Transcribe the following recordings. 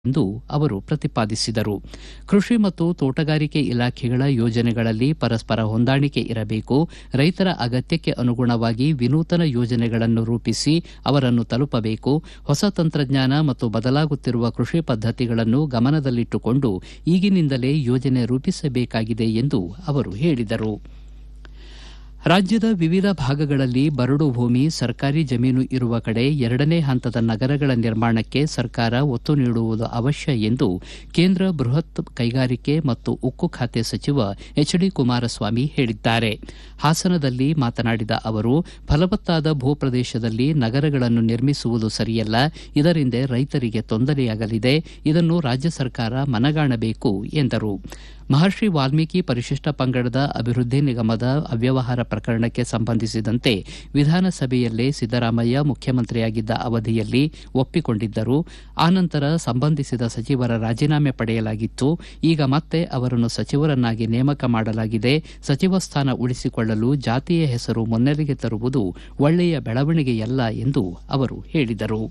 ಎಂದು ಅವರು ಪ್ರತಿಪಾದಿಸಿದರು ಕೃಷಿ ಮತ್ತು ತೋಟಗಾರಿಕೆ ಇಲಾಖೆಗಳ ಯೋಜನೆಗಳಲ್ಲಿ ಪರಸ್ಪರ ಹೊಂದಾಣಿಕೆ ಇರಬೇಕು ರೈತರ ಅಗತ್ಯಕ್ಕೆ ಅನುಗುಣವಾಗಿ ವಿನೂತನ ಯೋಜನೆಗಳನ್ನು ರೂಪಿಸಿ ಅವರನ್ನು ತಲುಪಬೇಕು ಹೊಸ ತಂತ್ರಜ್ಞಾನ ಮತ್ತು ಬದಲಾಗುತ್ತಿರುವ ಕೃಷಿ ಪದ್ದತಿಗಳನ್ನು ಗಮನದಲ್ಲಿಟ್ಟುಕೊಂಡು ಈಗಿನಿಂದಲೇ ಯೋಜನೆ ರೂಪಿಸಬೇಕಾಗಿದೆ ಎಂದು ಅವರು ಹೇಳಿದರು ರಾಜ್ಯದ ವಿವಿಧ ಭಾಗಗಳಲ್ಲಿ ಬರಡು ಭೂಮಿ ಸರ್ಕಾರಿ ಜಮೀನು ಇರುವ ಕಡೆ ಎರಡನೇ ಹಂತದ ನಗರಗಳ ನಿರ್ಮಾಣಕ್ಕೆ ಸರ್ಕಾರ ಒತ್ತು ನೀಡುವುದು ಅವಶ್ಯ ಎಂದು ಕೇಂದ್ರ ಬೃಹತ್ ಕೈಗಾರಿಕೆ ಮತ್ತು ಉಕ್ಕು ಖಾತೆ ಸಚಿವ ಎಚ್ ಡಿ ಕುಮಾರಸ್ವಾಮಿ ಹೇಳಿದ್ದಾರೆ ಹಾಸನದಲ್ಲಿ ಮಾತನಾಡಿದ ಅವರು ಫಲವತ್ತಾದ ಭೂಪ್ರದೇಶದಲ್ಲಿ ನಗರಗಳನ್ನು ನಿರ್ಮಿಸುವುದು ಸರಿಯಲ್ಲ ಇದರಿಂದ ರೈತರಿಗೆ ತೊಂದರೆಯಾಗಲಿದೆ ಇದನ್ನು ರಾಜ್ಯ ಸರ್ಕಾರ ಮನಗಾಣಬೇಕು ಎಂದರು ಮಹರ್ಷಿ ವಾಲ್ಮೀಕಿ ಪರಿಶಿಷ್ಟ ಪಂಗಡದ ಅಭಿವೃದ್ಧಿ ನಿಗಮದ ಅವ್ಯವಹಾರ ಪ್ರಕರಣಕ್ಕೆ ಸಂಬಂಧಿಸಿದಂತೆ ವಿಧಾನಸಭೆಯಲ್ಲೇ ಸಿದ್ದರಾಮಯ್ಯ ಮುಖ್ಯಮಂತ್ರಿಯಾಗಿದ್ದ ಅವಧಿಯಲ್ಲಿ ಒಪ್ಪಿಕೊಂಡಿದ್ದರು ಆನಂತರ ಸಂಬಂಧಿಸಿದ ಸಚಿವರ ರಾಜೀನಾಮೆ ಪಡೆಯಲಾಗಿತ್ತು ಈಗ ಮತ್ತೆ ಅವರನ್ನು ಸಚಿವರನ್ನಾಗಿ ನೇಮಕ ಮಾಡಲಾಗಿದೆ ಸಚಿವ ಸ್ಥಾನ ಉಳಿಸಿಕೊಳ್ಳಲು ಜಾತಿಯ ಹೆಸರು ಮುನ್ನೆಲೆಗೆ ತರುವುದು ಒಳ್ಳೆಯ ಬೆಳವಣಿಗೆಯಲ್ಲ ಎಂದು ಅವರು ಹೇಳಿದರು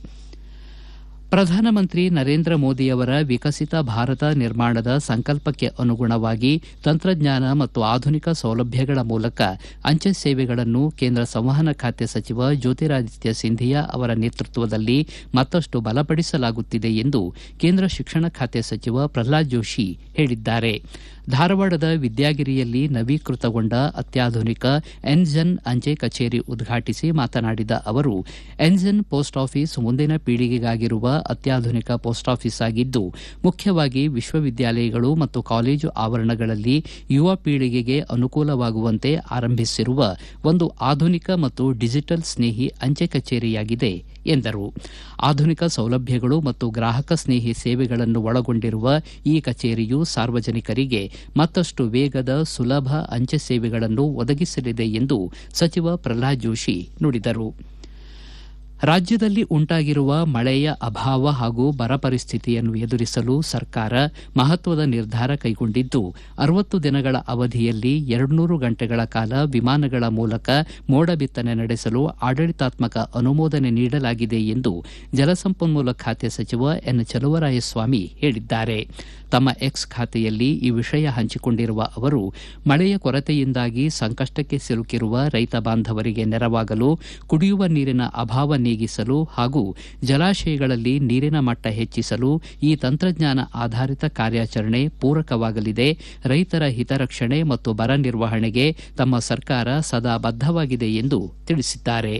ಪ್ರಧಾನಮಂತ್ರಿ ನರೇಂದ್ರ ಮೋದಿಯವರ ವಿಕಸಿತ ಭಾರತ ನಿರ್ಮಾಣದ ಸಂಕಲ್ಪಕ್ಕೆ ಅನುಗುಣವಾಗಿ ತಂತ್ರಜ್ಞಾನ ಮತ್ತು ಆಧುನಿಕ ಸೌಲಭ್ಯಗಳ ಮೂಲಕ ಅಂಚೆ ಸೇವೆಗಳನ್ನು ಕೇಂದ್ರ ಸಂವಹನ ಖಾತೆ ಸಚಿವ ಜ್ಯೋತಿರಾದಿತ್ಯ ಸಿಂಧಿಯಾ ಅವರ ನೇತೃತ್ವದಲ್ಲಿ ಮತ್ತಷ್ಟು ಬಲಪಡಿಸಲಾಗುತ್ತಿದೆ ಎಂದು ಕೇಂದ್ರ ಶಿಕ್ಷಣ ಖಾತೆ ಸಚಿವ ಪ್ರಹ್ಲಾದ್ ಜೋಶಿ ಹೇಳಿದ್ದಾರೆ ಧಾರವಾಡದ ವಿದ್ಯಾಗಿರಿಯಲ್ಲಿ ನವೀಕೃತಗೊಂಡ ಅತ್ಯಾಧುನಿಕ ಎನ್ಜೆನ್ ಅಂಚೆ ಕಚೇರಿ ಉದ್ಘಾಟಿಸಿ ಮಾತನಾಡಿದ ಅವರು ಎನ್ಜೆನ್ ಪೋಸ್ಟ್ ಆಫೀಸ್ ಮುಂದಿನ ಪೀಳಿಗೆಗಾಗಿರುವ ಅತ್ಯಾಧುನಿಕ ಪೋಸ್ಟ್ ಆಫೀಸ್ ಆಗಿದ್ದು ಮುಖ್ಯವಾಗಿ ವಿಶ್ವವಿದ್ಯಾಲಯಗಳು ಮತ್ತು ಕಾಲೇಜು ಆವರಣಗಳಲ್ಲಿ ಯುವ ಪೀಳಿಗೆಗೆ ಅನುಕೂಲವಾಗುವಂತೆ ಆರಂಭಿಸಿರುವ ಒಂದು ಆಧುನಿಕ ಮತ್ತು ಡಿಜಿಟಲ್ ಸ್ನೇಹಿ ಅಂಚೆ ಕಚೇರಿಯಾಗಿದೆ ಎಂದರು ಆಧುನಿಕ ಸೌಲಭ್ಯಗಳು ಮತ್ತು ಗ್ರಾಹಕ ಸ್ನೇಹಿ ಸೇವೆಗಳನ್ನು ಒಳಗೊಂಡಿರುವ ಈ ಕಚೇರಿಯು ಸಾರ್ವಜನಿಕರಿಗೆ ಮತ್ತಷ್ಟು ವೇಗದ ಸುಲಭ ಅಂಚೆ ಸೇವೆಗಳನ್ನು ಒದಗಿಸಲಿದೆ ಎಂದು ಸಚಿವ ಪ್ರಹ್ಲಾದ್ ಜೋಶಿ ನುಡಿದರು ರಾಜ್ಯದಲ್ಲಿ ಉಂಟಾಗಿರುವ ಮಳೆಯ ಅಭಾವ ಹಾಗೂ ಬರ ಪರಿಸ್ಥಿತಿಯನ್ನು ಎದುರಿಸಲು ಸರ್ಕಾರ ಮಹತ್ವದ ನಿರ್ಧಾರ ಕೈಗೊಂಡಿದ್ದು ಅರವತ್ತು ದಿನಗಳ ಅವಧಿಯಲ್ಲಿ ಎರಡುನೂರು ಗಂಟೆಗಳ ಕಾಲ ವಿಮಾನಗಳ ಮೂಲಕ ಮೋಡ ಬಿತ್ತನೆ ನಡೆಸಲು ಆಡಳಿತಾತ್ಮಕ ಅನುಮೋದನೆ ನೀಡಲಾಗಿದೆ ಎಂದು ಜಲಸಂಪನ್ಮೂಲ ಖಾತೆ ಸಚಿವ ಎನ್ ಚಲುವರಾಯಸ್ವಾಮಿ ಹೇಳಿದ್ದಾರೆ ತಮ್ಮ ಎಕ್ಸ್ ಖಾತೆಯಲ್ಲಿ ಈ ವಿಷಯ ಹಂಚಿಕೊಂಡಿರುವ ಅವರು ಮಳೆಯ ಕೊರತೆಯಿಂದಾಗಿ ಸಂಕಷ್ಟಕ್ಕೆ ಸಿಲುಕಿರುವ ರೈತ ಬಾಂಧವರಿಗೆ ನೆರವಾಗಲು ಕುಡಿಯುವ ನೀರಿನ ಅಭಾವ ನೀಗಿಸಲು ಹಾಗೂ ಜಲಾಶಯಗಳಲ್ಲಿ ನೀರಿನ ಮಟ್ಟ ಹೆಚ್ಚಿಸಲು ಈ ತಂತ್ರಜ್ಞಾನ ಆಧಾರಿತ ಕಾರ್ಯಾಚರಣೆ ಪೂರಕವಾಗಲಿದೆ ರೈತರ ಹಿತರಕ್ಷಣೆ ಮತ್ತು ಬರ ನಿರ್ವಹಣೆಗೆ ತಮ್ಮ ಸರ್ಕಾರ ಸದಾ ಬದ್ದವಾಗಿದೆ ಎಂದು ತಿಳಿಸಿದ್ದಾರೆ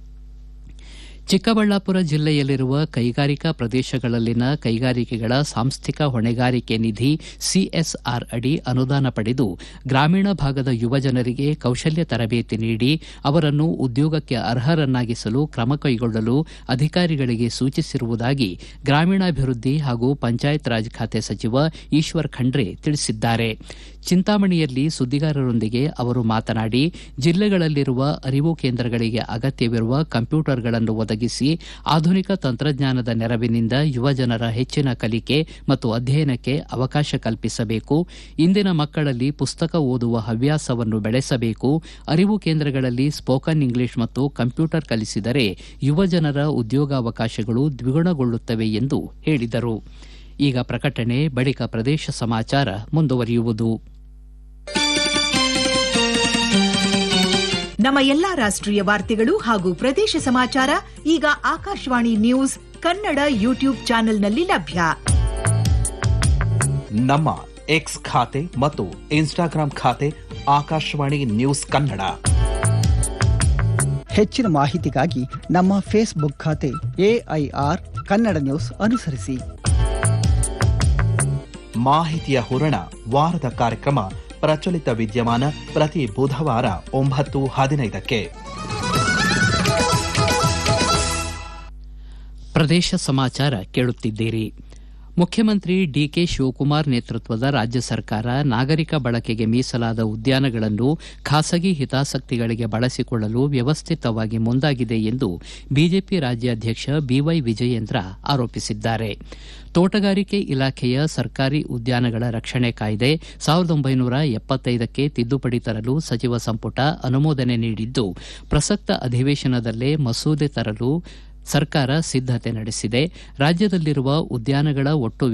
ಚಿಕ್ಕಬಳ್ಳಾಪುರ ಜಿಲ್ಲೆಯಲ್ಲಿರುವ ಕೈಗಾರಿಕಾ ಪ್ರದೇಶಗಳಲ್ಲಿನ ಕೈಗಾರಿಕೆಗಳ ಸಾಂಸ್ಥಿಕ ಹೊಣೆಗಾರಿಕೆ ನಿಧಿ ಸಿಎಸ್ಆರ್ ಅಡಿ ಅನುದಾನ ಪಡೆದು ಗ್ರಾಮೀಣ ಭಾಗದ ಯುವಜನರಿಗೆ ಕೌಶಲ್ಯ ತರಬೇತಿ ನೀಡಿ ಅವರನ್ನು ಉದ್ಯೋಗಕ್ಕೆ ಅರ್ಹರನ್ನಾಗಿಸಲು ಕ್ರಮ ಕೈಗೊಳ್ಳಲು ಅಧಿಕಾರಿಗಳಿಗೆ ಸೂಚಿಸಿರುವುದಾಗಿ ಗ್ರಾಮೀಣಾಭಿವೃದ್ಧಿ ಹಾಗೂ ಪಂಚಾಯತ್ ರಾಜ್ ಖಾತೆ ಸಚಿವ ಈಶ್ವರ್ ಖಂಡ್ರೆ ತಿಳಿಸಿದ್ದಾರೆ ಚಿಂತಾಮಣಿಯಲ್ಲಿ ಸುದ್ದಿಗಾರರೊಂದಿಗೆ ಅವರು ಮಾತನಾಡಿ ಜಿಲ್ಲೆಗಳಲ್ಲಿರುವ ಅರಿವು ಕೇಂದ್ರಗಳಿಗೆ ಅಗತ್ಯವಿರುವ ಕಂಪ್ಯೂಟರ್ಗಳನ್ನು ಒದಗಿಸಿ ಆಧುನಿಕ ತಂತ್ರಜ್ಞಾನದ ನೆರವಿನಿಂದ ಯುವಜನರ ಹೆಚ್ಚಿನ ಕಲಿಕೆ ಮತ್ತು ಅಧ್ಯಯನಕ್ಕೆ ಅವಕಾಶ ಕಲ್ಪಿಸಬೇಕು ಇಂದಿನ ಮಕ್ಕಳಲ್ಲಿ ಪುಸ್ತಕ ಓದುವ ಹವ್ಯಾಸವನ್ನು ಬೆಳೆಸಬೇಕು ಅರಿವು ಕೇಂದ್ರಗಳಲ್ಲಿ ಸ್ಪೋಕನ್ ಇಂಗ್ಲಿಷ್ ಮತ್ತು ಕಂಪ್ಯೂಟರ್ ಕಲಿಸಿದರೆ ಯುವಜನರ ಉದ್ಯೋಗಾವಕಾಶಗಳು ದ್ವಿಗುಣಗೊಳ್ಳುತ್ತವೆ ಎಂದು ಹೇಳಿದರು ಈಗ ಪ್ರಕಟಣೆ ಬಳಿಕ ಪ್ರದೇಶ ಸಮಾಚಾರ ಮುಂದುವರಿಯುವುದು ನಮ್ಮ ಎಲ್ಲಾ ರಾಷ್ಟ್ರೀಯ ವಾರ್ತೆಗಳು ಹಾಗೂ ಪ್ರದೇಶ ಸಮಾಚಾರ ಈಗ ಆಕಾಶವಾಣಿ ನ್ಯೂಸ್ ಕನ್ನಡ ಯೂಟ್ಯೂಬ್ ಚಾನೆಲ್ನಲ್ಲಿ ಲಭ್ಯ ನಮ್ಮ ಎಕ್ಸ್ ಖಾತೆ ಮತ್ತು ಇನ್ಸ್ಟಾಗ್ರಾಂ ಖಾತೆ ಆಕಾಶವಾಣಿ ನ್ಯೂಸ್ ಕನ್ನಡ ಹೆಚ್ಚಿನ ಮಾಹಿತಿಗಾಗಿ ನಮ್ಮ ಫೇಸ್ಬುಕ್ ಖಾತೆ ಎಐಆರ್ ಕನ್ನಡ ನ್ಯೂಸ್ ಅನುಸರಿಸಿ ಮಾಹಿತಿಯ ಹೂರಣ ವಾರದ ಕಾರ್ಯಕ್ರಮ ಪ್ರಚಲಿತ ವಿದ್ಯಮಾನ ಪ್ರತಿ ಬುಧವಾರ ಒಂಬತ್ತು ಹದಿನೈದಕ್ಕೆ ಪ್ರದೇಶ ಸಮಾಚಾರ ಕೇಳುತ್ತಿದ್ದೀರಿ ಮುಖ್ಯಮಂತ್ರಿ ಡಿಕೆ ಶಿವಕುಮಾರ್ ನೇತೃತ್ವದ ರಾಜ್ಯ ಸರ್ಕಾರ ನಾಗರಿಕ ಬಳಕೆಗೆ ಮೀಸಲಾದ ಉದ್ಯಾನಗಳನ್ನು ಖಾಸಗಿ ಹಿತಾಸಕ್ತಿಗಳಿಗೆ ಬಳಸಿಕೊಳ್ಳಲು ವ್ಯವಸ್ಥಿತವಾಗಿ ಮುಂದಾಗಿದೆ ಎಂದು ಬಿಜೆಪಿ ರಾಜ್ಯಾಧ್ಯಕ್ಷ ಬಿವೈ ವಿಜಯೇಂದ್ರ ಆರೋಪಿಸಿದ್ದಾರೆ ತೋಟಗಾರಿಕೆ ಇಲಾಖೆಯ ಸರ್ಕಾರಿ ಉದ್ಯಾನಗಳ ರಕ್ಷಣೆ ಕಾಯ್ದೆ ಸಾವಿರದ ಒಂಬೈನೂರ ಎಪ್ಪತ್ತೈದಕ್ಕೆ ತಿದ್ದುಪಡಿ ತರಲು ಸಚಿವ ಸಂಪುಟ ಅನುಮೋದನೆ ನೀಡಿದ್ದು ಪ್ರಸಕ್ತ ಅಧಿವೇಶನದಲ್ಲೇ ಮಸೂದೆ ತರಲು ಸರ್ಕಾರ ಸಿದ್ದತೆ ನಡೆಸಿದೆ ರಾಜ್ಯದಲ್ಲಿರುವ ಉದ್ಯಾನಗಳ ಒಟ್ಟು